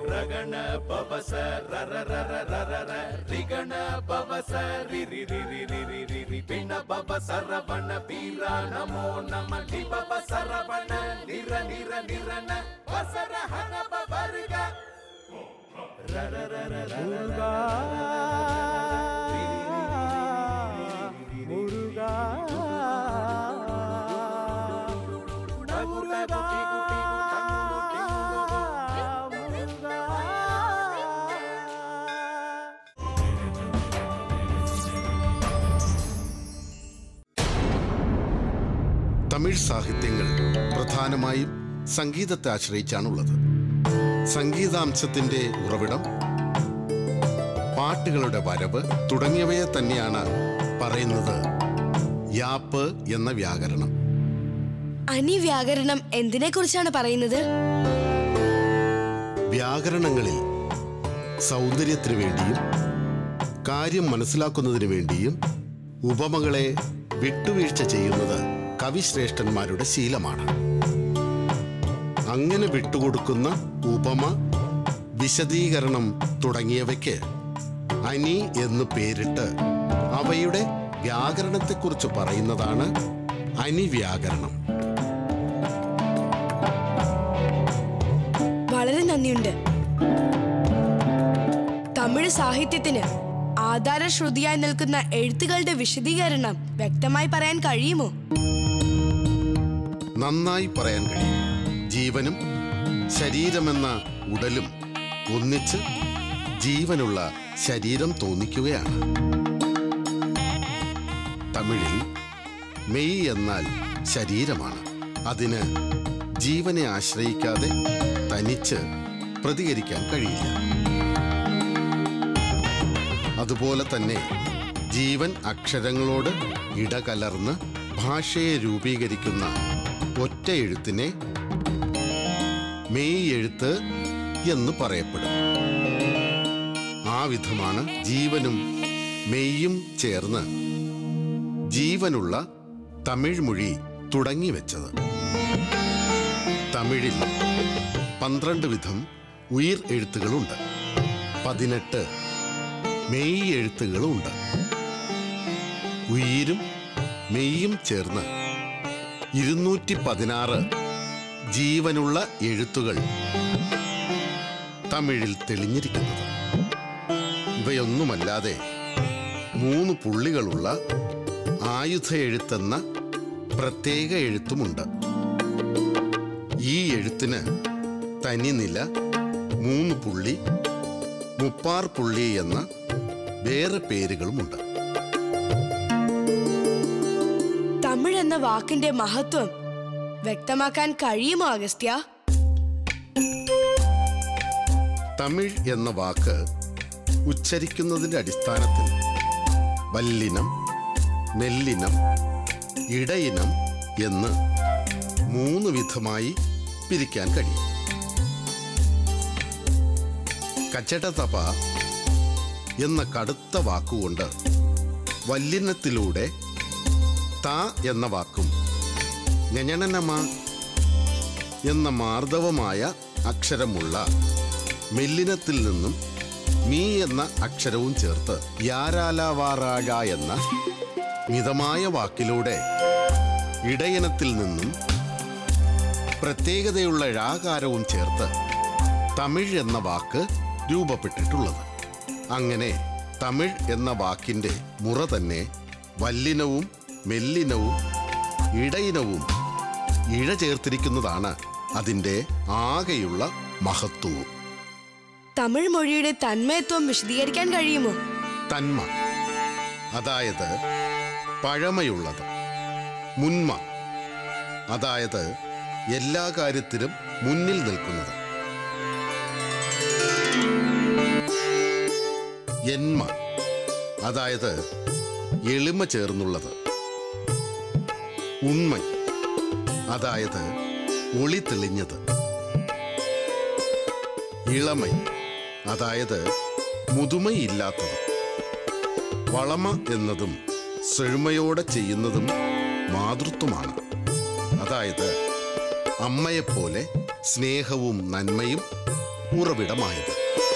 ರಗಣ ಪವಸ ರರ ರರ ರರ ರ ರಿಗಣ ಪವಸ ರಿ ರಿ ರಿ ರಿ ರಿ ರಿ ರಿ ರಿ ಪಿಣ ಪವ ಸರವಣ ವೀರ ನಮೋ ನಮ ಲಿ ಪವ ಸರವಣ ನಿರ ನಿರ ನಿರನ ವಸರ ಹನ ಪವರ್ಗ ರರ ರರ ರರ முருகா முருகா முருகா முருகா തമിഴ് സാഹിത്യങ്ങൾ പ്രധാനമായും സംഗീതത്തെ ആശ്രയിച്ചാണുള്ളത് സംഗീതാംശത്തിന്റെ ഉറവിടം പാട്ടുകളുടെ വരവ് തുടങ്ങിയവയെ തന്നെയാണ് പറയുന്നത് യാപ്പ് എന്ന വ്യാകരണം അനിവ്യാകരണം എന്തിനെ കുറിച്ചാണ് പറയുന്നത് വ്യാകരണങ്ങളിൽ സൗന്ദര്യത്തിനു വേണ്ടിയും കാര്യം മനസ്സിലാക്കുന്നതിനു വേണ്ടിയും ഉപമകളെ വിട്ടുവീഴ്ച ചെയ്യുന്നത് കവിശ്രേഷ്ഠന്മാരുടെ ശീലമാണ് അങ്ങനെ വിട്ടുകൊടുക്കുന്ന ഉപമ വിശദീകരണം തുടങ്ങിയവയ്ക്ക് അനി എന്ന് പേരിട്ട് അവയുടെ വ്യാകരണത്തെക്കുറിച്ച് പറയുന്നതാണ് അനിവ്യാകരണം വളരെ നന്ദിയുണ്ട് തമിഴ് സാഹിത്യത്തിന് ആധാരശ്രുതിയായി നിൽക്കുന്ന എഴുത്തുകളുടെ വിശദീകരണം വ്യക്തമായി പറയാൻ കഴിയുമോ നന്നായി പറയാൻ കഴിയും ജീവനും ശരീരമെന്ന ഉടലും ഒന്നിച്ച് ജീവനുള്ള ശരീരം തോന്നിക്കുകയാണ് തമിഴിൽ മെയ് എന്നാൽ ശരീരമാണ് അതിന് ജീവനെ ആശ്രയിക്കാതെ തനിച്ച് പ്രതികരിക്കാൻ കഴിയില്ല അതുപോലെ തന്നെ ജീവൻ അക്ഷരങ്ങളോട് ഇടകലർന്ന് ഭാഷയെ രൂപീകരിക്കുന്ന ഒറ്റ എഴുത്തിനെ മെയ് എഴുത്ത് എന്ന് പറയപ്പെടും ആ വിധമാണ് ജീവനും മെയ്യും ചേർന്ന് ജീവനുള്ള തമിഴ് മൊഴി തുടങ്ങി വെച്ചത് തമിഴിൽ പന്ത്രണ്ട് വിധം ഉയിർ എഴുത്തുകളുണ്ട് പതിനെട്ട് മെയ് എഴുത്തുകളുമുണ്ട് ഉയിരും മെയ്യും ചേർന്ന് ഇരുന്നൂറ്റി പതിനാറ് ജീവനുള്ള എഴുത്തുകൾ തമിഴിൽ തെളിഞ്ഞിരിക്കുന്നത് ഇവയൊന്നുമല്ലാതെ മൂന്ന് പുള്ളികളുള്ള ആയുധ എഴുത്തെന്ന പ്രത്യേക എഴുത്തുമുണ്ട് ഈ എഴുത്തിന് തനിനില മൂന്ന് പുള്ളി മുപ്പാർ പുള്ളി എന്ന വേറെ പേരുകളുമുണ്ട് തമിഴ് എന്ന വാക്കിന്റെ മഹത്വം വ്യക്തമാക്കാൻ കഴിയുമോ അഗസ്ത്യ തമിഴ് എന്ന വാക്ക് ഉച്ചരിക്കുന്നതിന്റെ അടിസ്ഥാനത്തിൽ വല്ലിനം നെല്ലിനം ഇടയിനം എന്ന് മൂന്ന് വിധമായി പിരിക്കാൻ കഴിയും കച്ചടതപ എന്ന കടുത്ത വാക്കുകൊണ്ട് വല്ലിനത്തിലൂടെ ത എന്ന വാക്കും ഞഞനനമ എന്ന മാർദ്ദവമായ അക്ഷരമുള്ള മെല്ലിനത്തിൽ നിന്നും മീ എന്ന അക്ഷരവും ചേർത്ത് യാരാലാവാറാഴ എന്ന മിതമായ വാക്കിലൂടെ ഇടയനത്തിൽ നിന്നും പ്രത്യേകതയുള്ള ഴാകാരവും ചേർത്ത് തമിഴ് എന്ന വാക്ക് രൂപപ്പെട്ടിട്ടുള്ളത് അങ്ങനെ തമിഴ് എന്ന വാക്കിന്റെ മുറ തന്നെ വല്ലിനവും മെല്ലിനവും ഇടയിനവും ഇഴ ചേർത്തിരിക്കുന്നതാണ് അതിൻ്റെ ആകെയുള്ള മഹത്വവും തമിഴ് മൊഴിയുടെ തന്മയത്വം വിശദീകരിക്കാൻ കഴിയുമോ തന്മ അതായത് പഴമയുള്ളത് മുന്മ അതായത് എല്ലാ കാര്യത്തിലും മുന്നിൽ നിൽക്കുന്നത് എന്മ അതായത് എളിമ ചേർന്നുള്ളത് ഉണ്മ അതായത് ഒളി തെളിഞ്ഞത് ഇളമൈ അതായത് മുതുമയില്ലാത്തത് വളമ എന്നതും സെഴുമയോടെ ചെയ്യുന്നതും മാതൃത്വമാണ് അതായത് അമ്മയെപ്പോലെ സ്നേഹവും നന്മയും ഉറവിടമായത്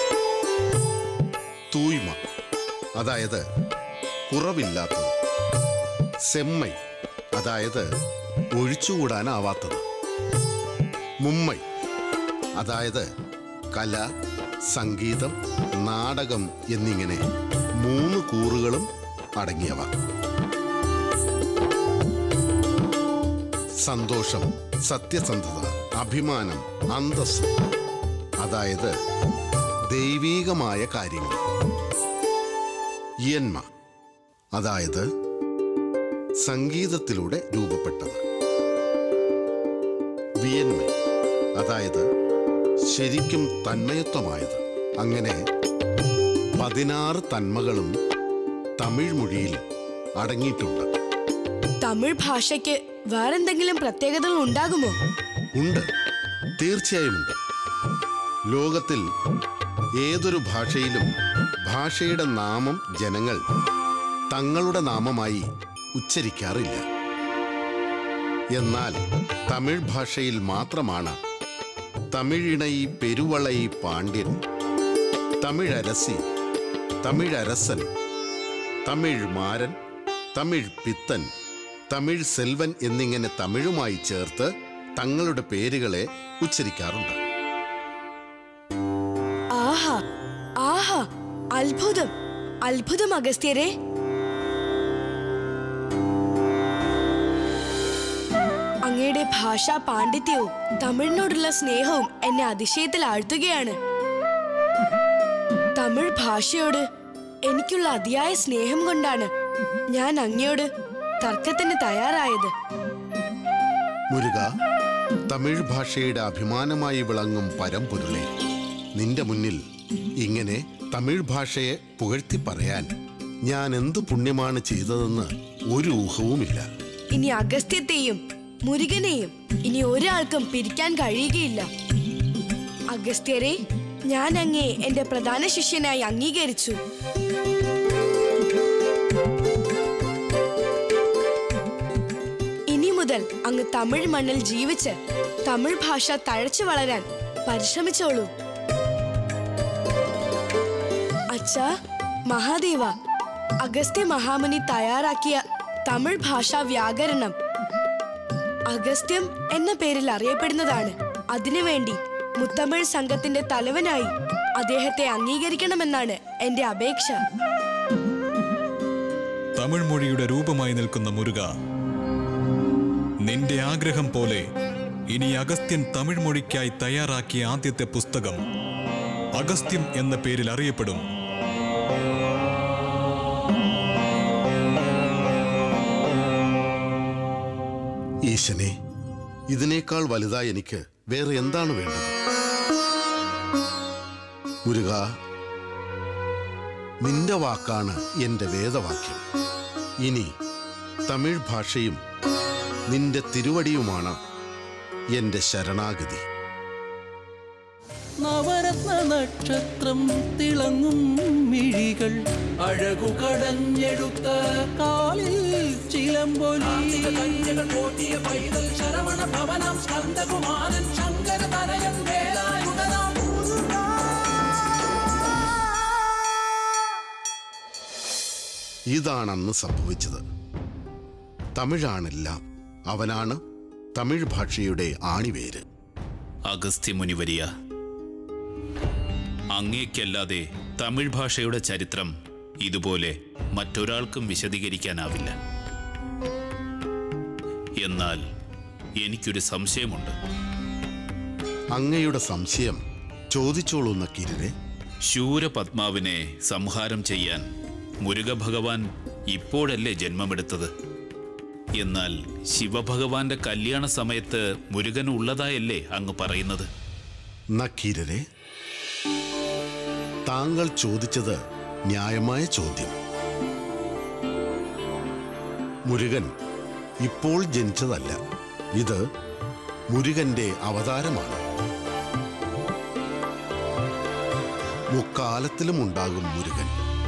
തൂയ്മ അതായത് കുറവില്ലാത്തത് സെമ്മൈ അതായത് ഒഴിച്ചുകൂടാനാവാത്തത് മുമ്മൈ അതായത് കല സംഗീതം നാടകം എന്നിങ്ങനെ മൂന്ന് കൂറുകളും അടങ്ങിയവ സന്തോഷം സത്യസന്ധത അഭിമാനം അന്തസ് അതായത് ദൈവീകമായ കാര്യങ്ങൾ യന്മ അതായത് സംഗീതത്തിലൂടെ രൂപപ്പെട്ടത് വിയന്മ അതായത് ശരിക്കും തന്മയത്വമായത് അങ്ങനെ പതിനാറ് തന്മകളും തമിഴ് മൊഴിയിൽ അടങ്ങിയിട്ടുണ്ട് തമിഴ് ഭാഷയ്ക്ക് വേറെന്തെങ്കിലും പ്രത്യേകതകൾ ഉണ്ടാകുമോ ഉണ്ട് തീർച്ചയായും ഉണ്ട് ലോകത്തിൽ ഏതൊരു ഭാഷയിലും ഭാഷയുടെ നാമം ജനങ്ങൾ തങ്ങളുടെ നാമമായി ഉച്ചരിക്കാറില്ല എന്നാൽ തമിഴ് ഭാഷയിൽ മാത്രമാണ് തമിഴിണൈ പെരുവളൈ പാണ്ഡ്യൻ തമിഴരസി തമിഴരസൻ തമിഴ് മാരൻ തമിഴ് പിത്തൻ തമിഴ് സെൽവൻ എന്നിങ്ങനെ തമിഴുമായി ചേർത്ത് തങ്ങളുടെ പേരുകളെ ഉച്ചരിക്കാറുണ്ട് ആഹാ ആഹാ അത്ഭുതം അത്ഭുതം അഗസ്ത്യരെ അങ്ങയുടെ ഭാഷാ പാണ്ഡിത്യവും തമിഴിനോടുള്ള സ്നേഹവും എന്നെ അതിശയത്തിൽ ആഴ്ത്തുകയാണ് തമിഴ് ഭാഷയോട് എനിക്കുള്ള അതിയായ സ്നേഹം കൊണ്ടാണ് ഞാൻ അങ്ങയോട് തർക്കത്തിന് തയ്യാറായത് മുരുക തമിഴ് ഭാഷയുടെ അഭിമാനമായി വിളങ്ങും പരമ്പൊരുളെ നിന്റെ മുന്നിൽ ഇങ്ങനെ തമിഴ് ഭാഷയെ പുകഴ്ത്തി പറയാൻ ഞാൻ എന്ത് പുണ്യമാണ് ചെയ്തതെന്ന് ഒരു ഊഹവുമില്ല ഇനി അഗസ്ത്യത്തെയും മുരുകനെയും ഇനി ഒരാൾക്കും പിരിക്കാൻ കഴിയുകയില്ല അഗസ്ത്യരെ ഞാൻ അങ്ങേ എന്റെ പ്രധാന ശിഷ്യനായി അംഗീകരിച്ചു ഇനി മുതൽ അങ്ങ് തമിഴ് മണ്ണിൽ ജീവിച്ച് തമിഴ് ഭാഷ തഴച്ചു വളരാൻ പരിശ്രമിച്ചോളൂ അച്ഛാ മഹാദേവ അഗസ്ത്യ മഹാമുനി തയ്യാറാക്കിയ തമിഴ് ഭാഷാ വ്യാകരണം അഗസ്ത്യം എന്ന പേരിൽ അറിയപ്പെടുന്നതാണ് അതിനുവേണ്ടി മുത്തമിഴ് സംഘത്തിന്റെ തലവനായി അദ്ദേഹത്തെ അംഗീകരിക്കണമെന്നാണ് എന്റെ അപേക്ഷ തമിഴ് മൊഴിയുടെ രൂപമായി നിൽക്കുന്ന മുരുക നിന്റെ ആഗ്രഹം പോലെ ഇനി അഗസ്ത്യൻ തമിഴ് മൊഴിക്കായി തയ്യാറാക്കിയ ആദ്യത്തെ പുസ്തകം അഗസ്ത്യം എന്ന പേരിൽ അറിയപ്പെടും ഈശനെ ഇതിനേക്കാൾ വലുതായി എനിക്ക് വേറെ എന്താണ് വേണ്ടത് മുരുക നിന്റെ വാക്കാണ് എന്റെ വേദവാക്യം ഇനി തമിഴ് ഭാഷയും നിന്റെ തിരുവടിയുമാണ് എന്റെ ശരണാഗതി നവരത്ന നക്ഷത്രം തിളങ്ങും മിഴികൾ അഴകു കടഞ്ഞെടുത്ത കാലിൽ ചിലമ്പൊലി കോട്ടിയ പൈതൽ ശരവണ ഭവനം സ്കന്ദകുമാരൻ ശങ്കര തനയൻ വേലായുധനാം ഇതാണന്ന് സംഭവിച്ചത് തമിഴാണെല്ലാം അവനാണ് തമിഴ് ഭാഷയുടെ ആണിവേര് അഗസ്ത്യമുനി വരിയ അങ്ങേക്കല്ലാതെ തമിഴ് ഭാഷയുടെ ചരിത്രം ഇതുപോലെ മറ്റൊരാൾക്കും വിശദീകരിക്കാനാവില്ല എന്നാൽ എനിക്കൊരു സംശയമുണ്ട് അങ്ങയുടെ സംശയം ചോദിച്ചോളൂ നക്കീരരെ ശൂരപത്മാവിനെ സംഹാരം ചെയ്യാൻ മുരുക ഭഗവാൻ ഇപ്പോഴല്ലേ ജന്മമെടുത്തത് എന്നാൽ ശിവഭഗവാന്റെ കല്യാണ സമയത്ത് മുരുകൻ ഉള്ളതായല്ലേ അങ്ങ് പറയുന്നത് നക്കീരരെ താങ്കൾ ചോദിച്ചത് ന്യായമായ ചോദ്യം മുരുകൻ ഇപ്പോൾ ജനിച്ചതല്ല ഇത് മുരുകന്റെ അവതാരമാണ് മുക്കാലത്തിലും ഉണ്ടാകും മുരുകൻ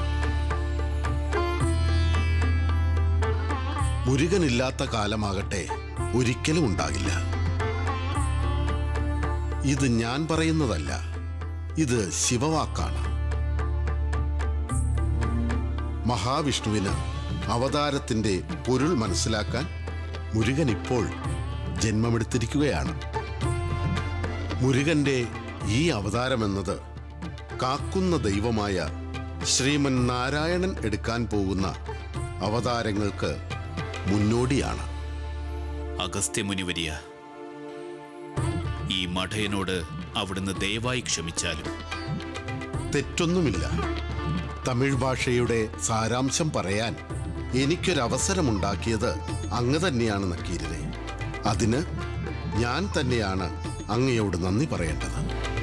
മുരുകനില്ലാത്ത കാലമാകട്ടെ ഒരിക്കലും ഉണ്ടാകില്ല ഇത് ഞാൻ പറയുന്നതല്ല ഇത് ശിവവാക്കാണ് മഹാവിഷ്ണുവിന് അവതാരത്തിന്റെ പൊരുൾ മനസ്സിലാക്കാൻ മുരുകൻ ഇപ്പോൾ ജന്മമെടുത്തിരിക്കുകയാണ് മുരുകന്റെ ഈ അവതാരമെന്നത് കാക്കുന്ന ദൈവമായ ശ്രീമൻ നാരായണൻ എടുക്കാൻ പോകുന്ന അവതാരങ്ങൾക്ക് മുന്നോടിയാണ് അഗസ്ത്യമുനിവരിയ ഈ മഠയനോട് അവിടുന്ന് ദയവായി ക്ഷമിച്ചാലും തെറ്റൊന്നുമില്ല തമിഴ് ഭാഷയുടെ സാരാംശം പറയാൻ എനിക്കൊരവസരമുണ്ടാക്കിയത് അങ്ങ് തന്നെയാണ് നക്കീരരെ അതിന് ഞാൻ തന്നെയാണ് അങ്ങയോട് നന്ദി പറയേണ്ടത്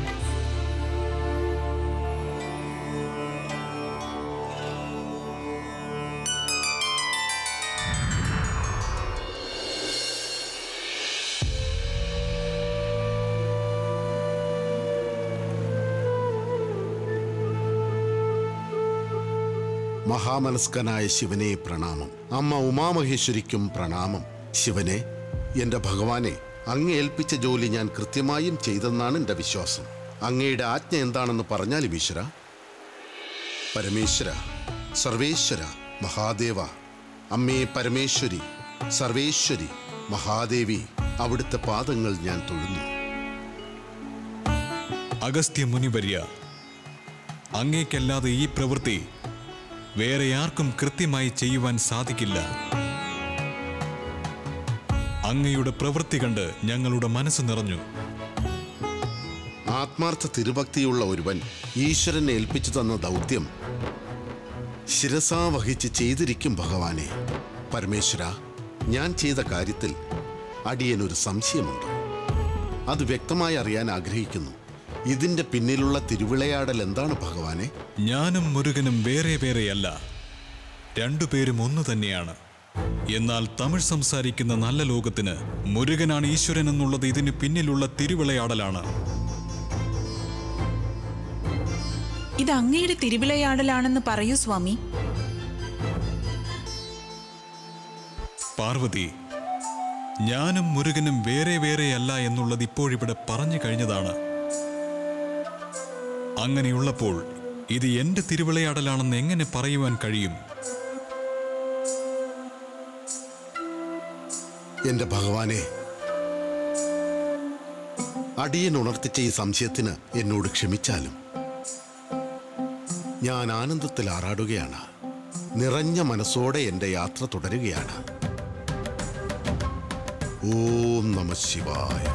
മഹാമനസ്കനായ ശിവനെ പ്രണാമം അമ്മ ഉമാമഹേശ്വരിക്കും പ്രണാമം ശിവനെ എന്റെ ഭഗവാനെ അങ്ങ് ഏൽപ്പിച്ച ജോലി ഞാൻ കൃത്യമായും ചെയ്തെന്നാണ് എൻ്റെ വിശ്വാസം അങ്ങയുടെ ആജ്ഞ എന്താണെന്ന് പറഞ്ഞാലും ഈശ്വര പരമേശ്വര സർവേശ്വര മഹാദേവ അമ്മേ പരമേശ്വരി സർവേശ്വരി മഹാദേവി അവിടുത്തെ പാദങ്ങൾ ഞാൻ തൊഴുന്നു അഗസ്ത്യ മുനിവര്യ അങ്ങേക്കല്ലാതെ ഈ പ്രവൃത്തി വേറെ ആർക്കും കൃത്യമായി ചെയ്യുവാൻ സാധിക്കില്ല അങ്ങയുടെ പ്രവൃത്തി കണ്ട് ഞങ്ങളുടെ മനസ്സ് നിറഞ്ഞു ആത്മാർത്ഥ തിരുഭക്തിയുള്ള ഒരുവൻ ഈശ്വരനെ ഏൽപ്പിച്ചു തന്ന ദൗത്യം ശിരസാ വഹിച്ച് ചെയ്തിരിക്കും ഭഗവാനെ പരമേശ്വര ഞാൻ ചെയ്ത കാര്യത്തിൽ അടിയനൊരു സംശയമുണ്ട് അത് വ്യക്തമായി അറിയാൻ ആഗ്രഹിക്കുന്നു ഇതിന്റെ പിന്നിലുള്ള തിരുവിളയാടൽ എന്താണ് ഭഗവാനെ ഞാനും മുരുകനും വേറെ വേറെയല്ല രണ്ടുപേരും ഒന്നു തന്നെയാണ് എന്നാൽ തമിഴ് സംസാരിക്കുന്ന നല്ല ലോകത്തിന് മുരുകനാണ് ഈശ്വരൻ എന്നുള്ളത് ഇതിന് പിന്നിലുള്ള തിരുവിളയാടലാണ് ഇത് അങ്ങയുടെ തിരുവിളയാടലാണെന്ന് പറയൂ സ്വാമി പാർവതി ഞാനും മുരുകനും വേറെ വേറെയല്ല എന്നുള്ളത് ഇപ്പോഴിവിടെ പറഞ്ഞു കഴിഞ്ഞതാണ് അങ്ങനെയുള്ളപ്പോൾ ഇത് എന്റെ തിരുവിളയാടലാണെന്ന് എങ്ങനെ പറയുവാൻ കഴിയും എന്റെ ഭഗവാനെ അടിയൻ ഉണർത്തിച്ച ഈ സംശയത്തിന് എന്നോട് ക്ഷമിച്ചാലും ഞാൻ ആനന്ദത്തിൽ ആറാടുകയാണ് നിറഞ്ഞ മനസ്സോടെ എന്റെ യാത്ര തുടരുകയാണ് ഓം നമ ശിവായ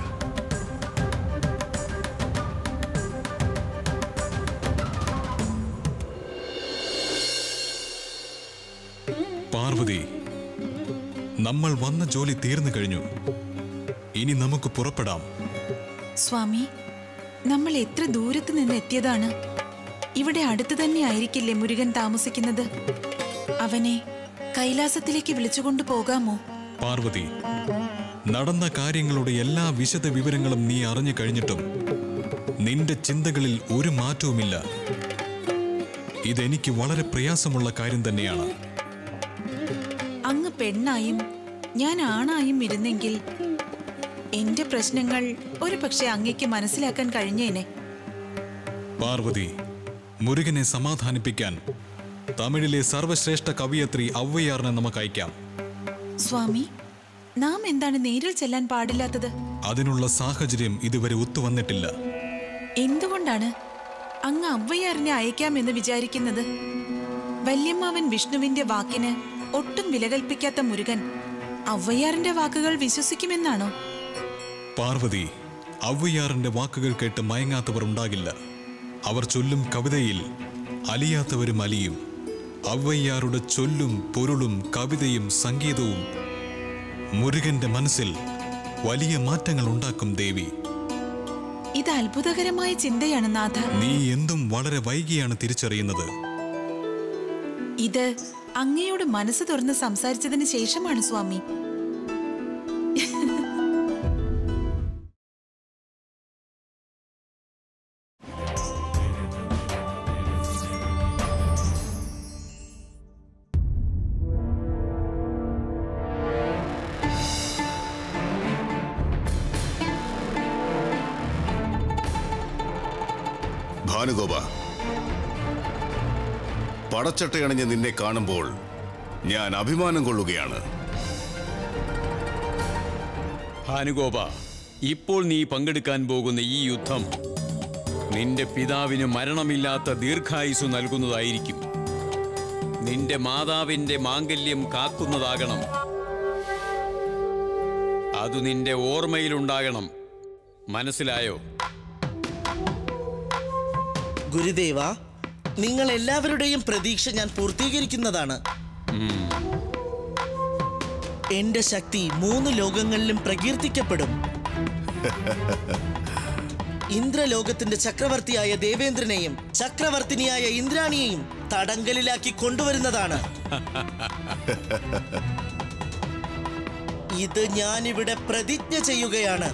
പാർവതി നമ്മൾ വന്ന ജോലി തീർന്നു കഴിഞ്ഞു ഇനി നമുക്ക് പുറപ്പെടാം സ്വാമി നമ്മൾ എത്ര ദൂരത്ത് നിന്ന് എത്തിയതാണ് ഇവിടെ അടുത്ത് തന്നെ ആയിരിക്കില്ലേ മുരുകൻ താമസിക്കുന്നത് അവനെ കൈലാസത്തിലേക്ക് വിളിച്ചുകൊണ്ടു പോകാമോ പാർവതി നടന്ന കാര്യങ്ങളുടെ എല്ലാ വിശദ വിവരങ്ങളും നീ അറിഞ്ഞു കഴിഞ്ഞിട്ടും നിന്റെ ചിന്തകളിൽ ഒരു മാറ്റവുമില്ല ഇതെനിക്ക് വളരെ പ്രയാസമുള്ള കാര്യം തന്നെയാണ് അങ്ങ് പെണ്ണായും ഞാൻ ആണായും ഇരുന്നെങ്കിൽ എന്റെ പ്രശ്നങ്ങൾ ഒരു പക്ഷെ അങ്ങയ്ക്ക് മനസ്സിലാക്കാൻ കഴിഞ്ഞേനെ പാർവതി മുരുകനെ സമാധാനിപ്പിക്കാൻ തമിഴിലെ സർവശ്രേഷ്ഠ കവിയത്രി ഔവയാറിനെ നമുക്ക് അയക്കാം സ്വാമി നാം എന്താണ് നേരിൽ ചെല്ലാൻ പാടില്ലാത്തത് അതിനുള്ള സാഹചര്യം ഇതുവരെ ഒത്തുവന്നിട്ടില്ല എന്തുകൊണ്ടാണ് അങ്ങ് അവ്വയാറിനെ അയക്കാമെന്ന് വിചാരിക്കുന്നത് വല്യമ്മാവൻ വിഷ്ണുവിന്റെ വാക്കിന് ഒട്ടും വില കൽപ്പിക്കാത്ത മുരുകൻ അവ്വയാറിന്റെ വാക്കുകൾ വിശ്വസിക്കുമെന്നാണോ പാർവതി ഔവയാറിന്റെ വാക്കുകൾ കേട്ട് മയങ്ങാത്തവർ ഉണ്ടാകില്ല അവർ ചൊല്ലും കവിതയിൽ അലിയാത്തവരും അലിയും ഔവയ്യാറുടെ ചൊല്ലും പൊരുളും കവിതയും സംഗീതവും മുരുകന്റെ മനസ്സിൽ വലിയ മാറ്റങ്ങൾ ഉണ്ടാക്കും ദേവി ഇത് അത്ഭുതകരമായ ചിന്തയാണ് നാഥ നീ എന്തും വളരെ വൈകിയാണ് തിരിച്ചറിയുന്നത് ഇത് അങ്ങയോട് മനസ്സ് തുറന്ന് സംസാരിച്ചതിന് ശേഷമാണ് സ്വാമി ഭാനുഗോപ പടച്ചട്ടയണിഞ്ഞ് നിന്നെ കാണുമ്പോൾ ഞാൻ അഭിമാനം കൊള്ളുകയാണ് ഭാനുഗോപ ഇപ്പോൾ നീ പങ്കെടുക്കാൻ പോകുന്ന ഈ യുദ്ധം നിന്റെ പിതാവിന് മരണമില്ലാത്ത ദീർഘായുസ് നൽകുന്നതായിരിക്കും നിന്റെ മാതാവിന്റെ മാംഗല്യം കാക്കുന്നതാകണം അത് നിന്റെ ഓർമ്മയിലുണ്ടാകണം മനസ്സിലായോ ഗുരുദേവ നിങ്ങൾ എല്ലാവരുടെയും പ്രതീക്ഷ ഞാൻ പൂർത്തീകരിക്കുന്നതാണ് എന്റെ ശക്തി മൂന്ന് ലോകങ്ങളിലും പ്രകീർത്തിക്കപ്പെടും ഇന്ദ്രലോകത്തിന്റെ ചക്രവർത്തിയായ ദേവേന്ദ്രനെയും ചക്രവർത്തിനിയായ ഇന്ദ്രാണിയെയും തടങ്കലിലാക്കി കൊണ്ടുവരുന്നതാണ് ഇത് ഞാനിവിടെ പ്രതിജ്ഞ ചെയ്യുകയാണ്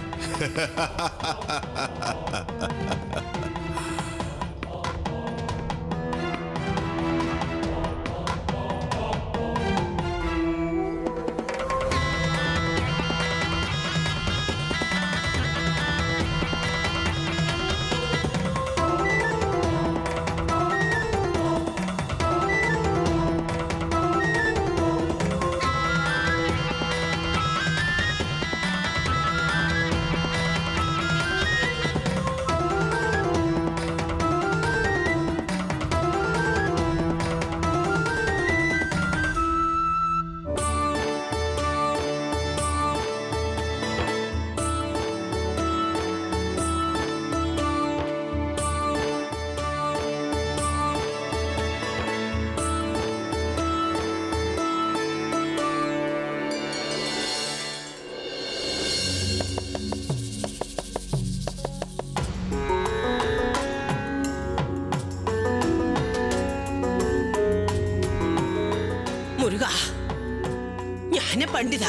മുരുക ജ്ഞാന പണ്ഡിത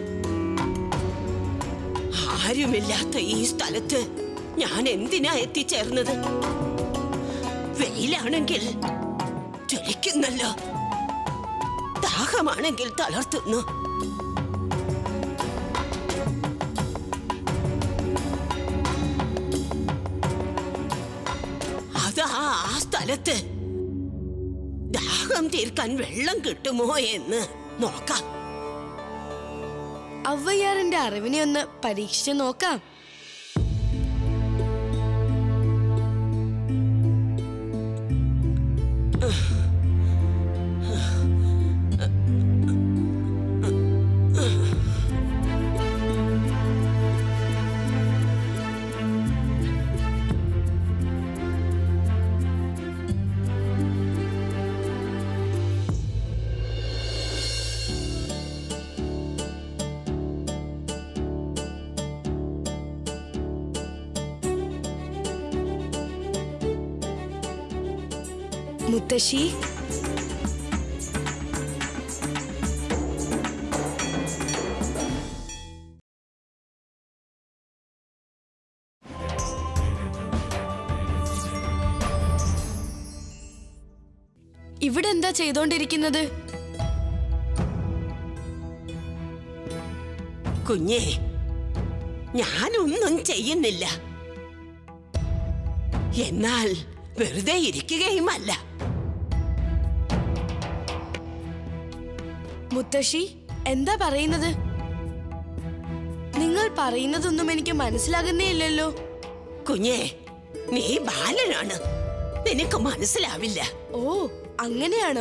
ആരുമില്ലാത്ത ഈ സ്ഥലത്ത് ഞാൻ എന്തിനാ എത്തിച്ചേർന്നത് വെയിലാണെങ്കിൽ ജ്വലിക്കുന്നല്ലോ ദാഹമാണെങ്കിൽ തളർത്തുന്നു അതാ ആ സ്ഥലത്ത് ദാഹം തീർക്കാൻ വെള്ളം കിട്ടുമോ എന്ന് നോക്കാം അവയ്യാറിന്റെ അറിവിനെ ഒന്ന് പരീക്ഷിച്ച് നോക്കാം മുത്തശ്ശി ഇവിടെ എന്താ ചെയ്തോണ്ടിരിക്കുന്നത് കുഞ്ഞേ ഞാനൊന്നും ചെയ്യുന്നില്ല എന്നാൽ വെറുതെ ഇരിക്കുകയുമല്ല മുത്തശ്ശി എന്താ പറയുന്നത് നിങ്ങൾ പറയുന്നതൊന്നും എനിക്ക് മനസ്സിലാകുന്നേ ഇല്ലല്ലോ കുഞ്ഞേ നീ ബാലനാണ് നിനക്ക് മനസ്സിലാവില്ല ഓ അങ്ങനെയാണോ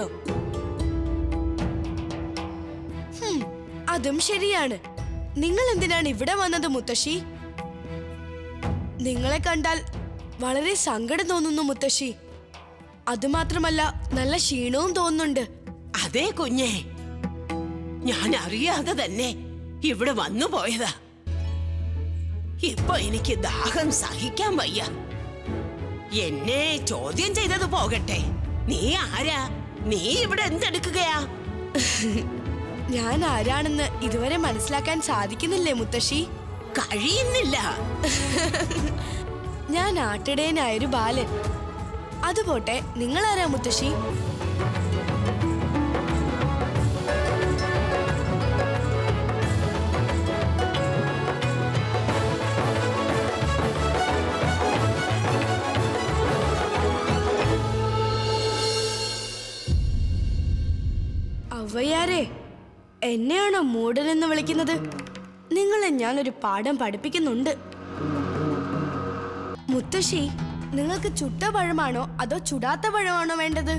ഹും, അതും ശരിയാണ് നിങ്ങൾ എന്തിനാണ് ഇവിടെ വന്നത് മുത്തശ്ശി നിങ്ങളെ കണ്ടാൽ വളരെ സങ്കടം തോന്നുന്നു മുത്തശ്ശി അതുമാത്രമല്ല നല്ല ക്ഷീണവും തോന്നുന്നുണ്ട് അതേ കുഞ്ഞേ ഞാൻ അറിയാതെ തന്നെ ഇവിടെ വന്നു പോയതാ ഇപ്പൊ എനിക്ക് ദാഹം സഹിക്കാൻ വയ്യ എന്നെ ചോദ്യം ചെയ്തത് പോകട്ടെ നീ ആരാ നീ ഇവിടെ എന്തെടുക്കുകയാ ഞാൻ ആരാണെന്ന് ഇതുവരെ മനസ്സിലാക്കാൻ സാധിക്കുന്നില്ലേ മുത്തശ്ശി കഴിയുന്നില്ല ഞാൻ ആട്ടിടയനായൊരു ബാലൻ അതുപോട്ടെ നിങ്ങൾ ആരാ മുത്തശ്ശി മുത്തശ്ശിമാരെ എന്നെയാണോ മൂടൻ എന്ന് വിളിക്കുന്നത് നിങ്ങളെ ഞാനൊരു പാഠം പഠിപ്പിക്കുന്നുണ്ട് മുത്തശ്ശി നിങ്ങൾക്ക് ചുട്ട പഴമാണോ അതോ ചുടാത്ത പഴമാണോ വേണ്ടത്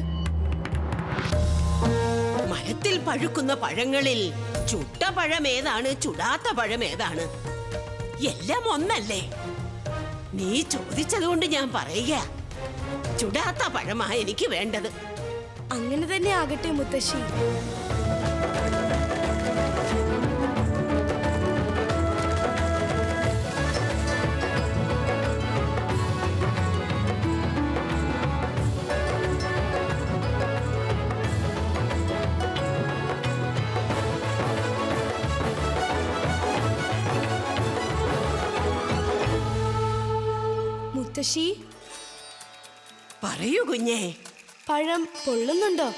മരത്തിൽ പഴുക്കുന്ന പഴങ്ങളിൽ ചുട്ട പഴം ഏതാണ് ചുടാത്ത പഴം ഏതാണ് എല്ലാം ഒന്നല്ലേ നീ ചോദിച്ചതുകൊണ്ട് ഞാൻ പറയുക ചുടാത്ത പഴമാ എനിക്ക് വേണ്ടത് അങ്ങനെ തന്നെ ആകട്ടെ മുത്തശ്ശി മുത്തശ്ശി പറയൂ കുഞ്ഞേ പഴം പൊള്ളുന്നുണ്ടോ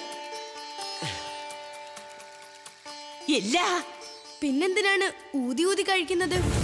ഇല്ല പിന്നെന്തിനാണ് ഊതി ഊതി കഴിക്കുന്നത്